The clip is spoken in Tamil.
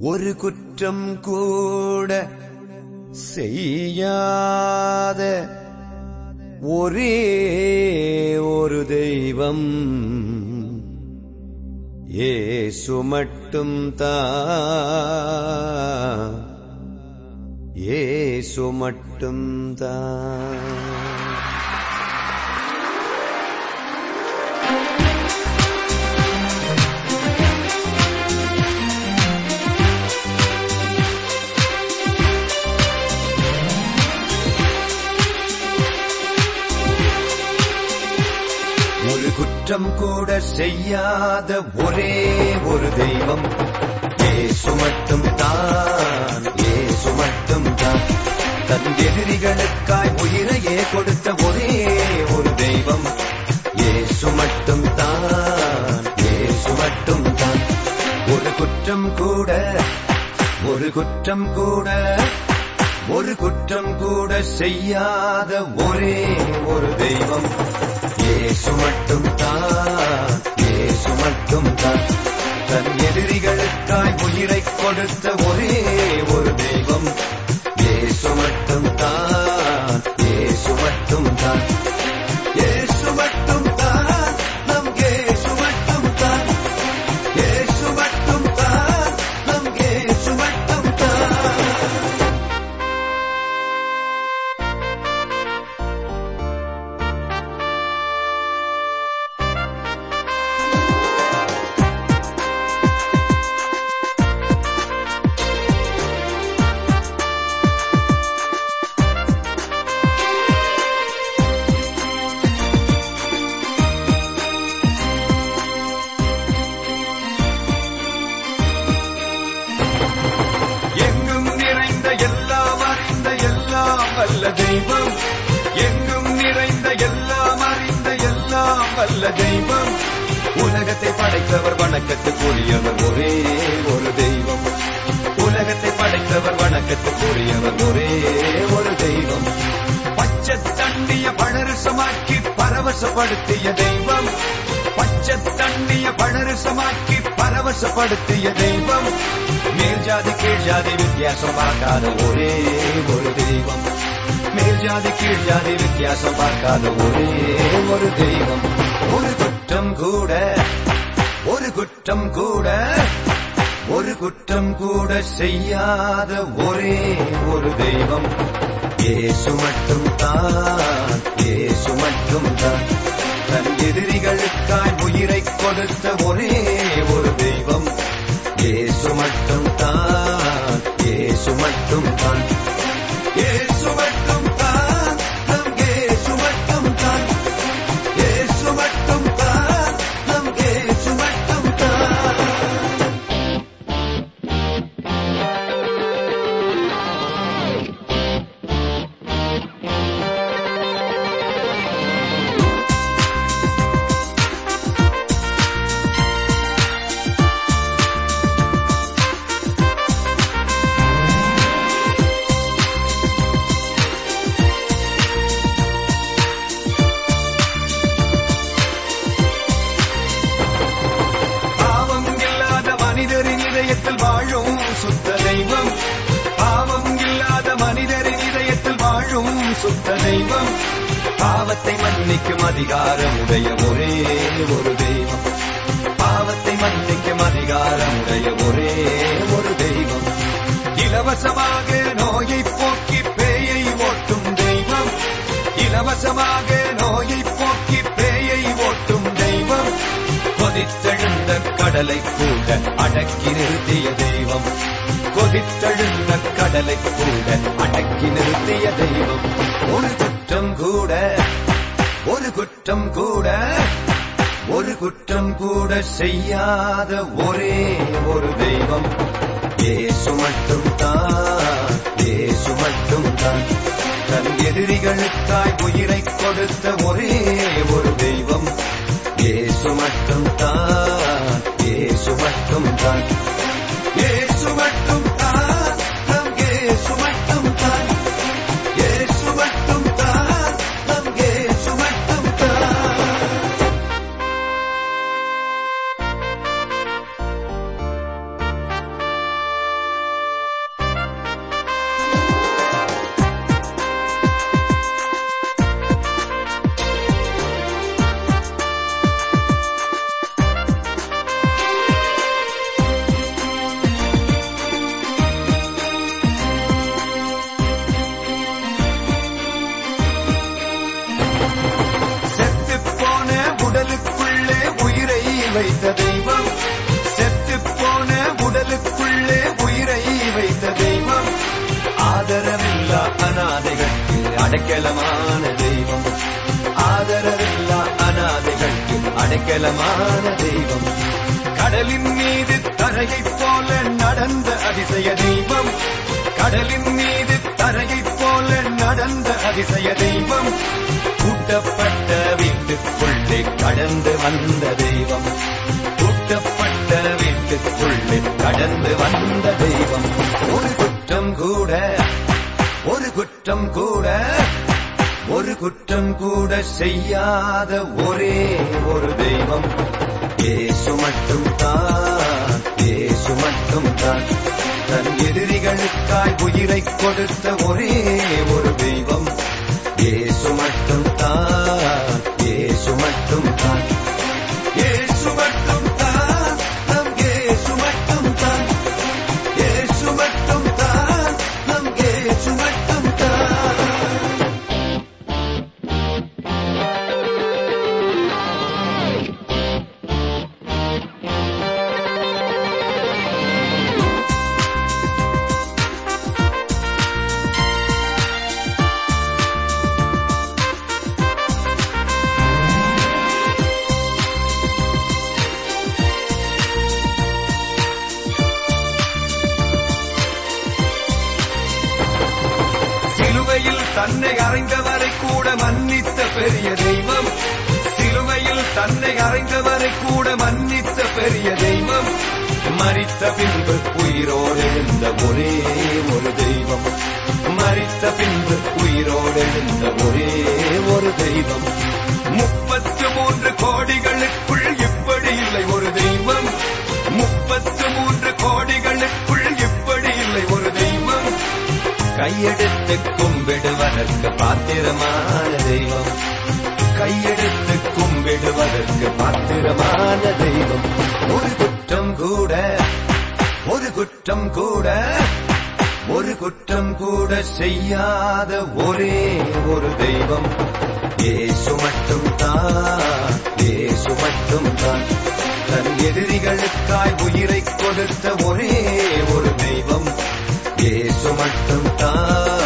ஒரு குற்றம் கூட செய்யாத ஒரே ஒரு தெய்வம் ஏசு மட்டும் தான் ஏசு மட்டும் தான் ஒரு குற்றம் கூட செய்யாத ஒரே ஒரு தெய்வம் ஏசு மட்டும் தான் ஏசு மட்டும் தான் தன் எதிரிகளுக்காய் உயிரையே கொடுத்த ஒரே ஒரு தெய்வம் ஏசு மட்டும் தான் ஏசு மட்டும் தான் ஒரு குற்றம் கூட ஒரு குற்றம் கூட ஒரு குற்றம் கூட செய்யாத ஒரே ஒரு தெய்வம் ஏசு மட்டும் தான் ஏசு மட்டும் தான் தன் எதிரிகளுக்காய் உயிரை கொடுத்த ஒரே ஒரு தெய்வம் ஏசு மட்டும் தான் ஏசு மட்டும் தான் ஏசு மட்டும் தான் நம் ஏசு மட்டும் தான் ஏசு மட்டும் தான் நம் ஏசு மட்டும் தான் எங்கும் நிறைந்த எல்லாம் அறிந்த எல்லாம் வல்ல தெய்வம் எங்கும் நிறைந்த எல்லாம் அறிந்த எல்லாம் வல்ல தெய்வம் உலகத்தை படைத்தவர் வணக்கத்துக்குரியவர் ஒரே ஒரு தெய்வம் உலகத்தை படைத்தவர் வணக்கத்துக்குரியவர் ஒரே ஒரு தெய்வம் பச்சை தண்ணிய பழரசமாக்கி பரவசப்படுத்திய தெய்வம் பச்சை தண்ணிய பழரசமாக்கி பரவசப்படுத்திய தெய்வம் மேல் ஜாதி கீழ் ஜாதி வித்தியாசம் பார்க்காத ஒரே ஒரு தெய்வம் மேல் ஜாதி கீழ் ஜாதி வித்தியாசம் பார்க்காத ஒரே ஒரு தெய்வம் ஒரு குற்றம் கூட ஒரு குற்றம் கூட ஒரு குற்றம் கூட செய்யாத ஒரே ஒரு தெய்வம் ஏசு மட்டும் தான் ஏசு மட்டும் தான் தன் எதிரிகளுக்காய் உயிரை கொடுத்த ஒரே ஒரு தெய்வம் ஏசு மட்டும் தான் ஏசு மட்டும் தான் ஏசு மட்டும் தான் நம் ஏசு மட்டும் தான் ஏசு மட்டும் தான் நம் ஏசு மட்டும் தான் பாவம் இல்லாத மனிதரின் இதயத்தில் வாழும் சுத்த தெய்வம் பாவம் இல்லாத மனிதரின் இதயத்தில் வாழும் சுத்த தெய்வம் பாவத்தை மன்னிக்கும் அதிகாரம் உடைய ஒரே ஒரு தெய்வம் பாவத்தை மன்னிக்கும் அதிகாரம் உடைய ஒரே ஒரு தெய்வம் இலவசமாக நோயை போக்கி பேயை ஓட்டும் தெய்வம் இலவசமாக நோயை போக்கி பேயை ஓட்டும் தெய்வம் கொதித்தெழுந்த கடலை கூட அடக்கி நிறுத்திய தெய்வம் கொதித்தெழுந்த கடலை கூட அடக்கி நிறுத்திய தெய்வம் ஒரு குற்றம் கூட ஒரு குற்றம் கூட ஒரு குற்றம் கூட செய்யாத ஒரே ஒரு தெய்வம் ஏசு மட்டும் தான் ஏசு மட்டும் தான் தன் எதிரிகளுக்காய் உயிரை கொடுத்த ஒரே ஒரு தெய்வம் ஏசு மட்டும் தான் ஏசு மட்டும் தான் ஏசு மட்டும் தான் நம் ஏசு மட்டும் தான் ஏசு மட்டும் தான் நம் ஏசு மட்டும் தான் வைத்த தெய்வம் செத்து போன உடலுக்குள்ளே உயிரை வைத்த தெய்வம் ஆதரவில்லா அநாதைகளுக்கு அடைக்கலமான தெய்வம் ஆதரவில்லா அநாதைகளுக்கு அடைக்கலமான தெய்வம் கடலின் மீது தரையைப் போல நடந்த அதிசய தெய்வம் கடலின் மீது தரையைப் போல நடந்த அதிசய தெய்வம் கூட்டப்பட்ட வீட்டுக்குள்ளே கடந்து வந்த தெய்வம் கூட்டப்பட்ட வீட்டுக்குள்ளே கடந்து வந்த தெய்வம் ஒரு குற்றம் கூட ஒரு குற்றம் கூட ஒரு குற்றம் கூட செய்யாத ஒரே ஒரு தெய்வம் ஏசு மட்டும் தான் ஏசு மட்டும் தான் தன் எதிரிகளுக்காய் உயிரை கொடுத்த ஒரே ஒரு தெய்வம் ஏசு மட்டும் தான் ஏசு மட்டும் தான் ஏசு மட்டும் தான் நம் ஏசு மட்டும் தான் ஏசு மட்டும் தான் நம் ஏசு மட்டும் தான் சிலுவையில் தன்னை அறைந்தவரை கூட மன்னித்த பெரிய தெய்வம் சிலுவையில் தன்னை அறைந்தவரை கூட மன்னித்த பெரிய தெய்வம் மரித்த பின்பு உயிரோடு எழுந்த ஒரே ஒரு தெய்வம் மரித்த பின்பு உயிரோடு எழுந்த ஒரே ஒரு தெய்வம் முப்பத்து மூன்று கோடிகளுக்குள் இப்படி இல்லை ஒரு தெய்வம் முப்பத்து மூன்று கோடிகளுக்குள் இப்படி இல்லை ஒரு தெய்வம் கையெடுத்து கும்பிடுவதற்கு பாத்திரமான தெய்வம் கையெடுத்து கும்பிடுவதற்கு பாத்திரமான தெய்வம் ஒரு குற்றம் கூட ஒரு குற்றம் கூட ஒரு குற்றம் கூட செய்யாத ஒரே ஒரு தெய்வம் ஏசு மட்டும் தான் ஏசு மட்டும் தான் தன் எதிரிகளுக்காய் உயிரை கொடுத்த ஒரே ஒரு தெய்வம் ஏசு மட்டும் தான்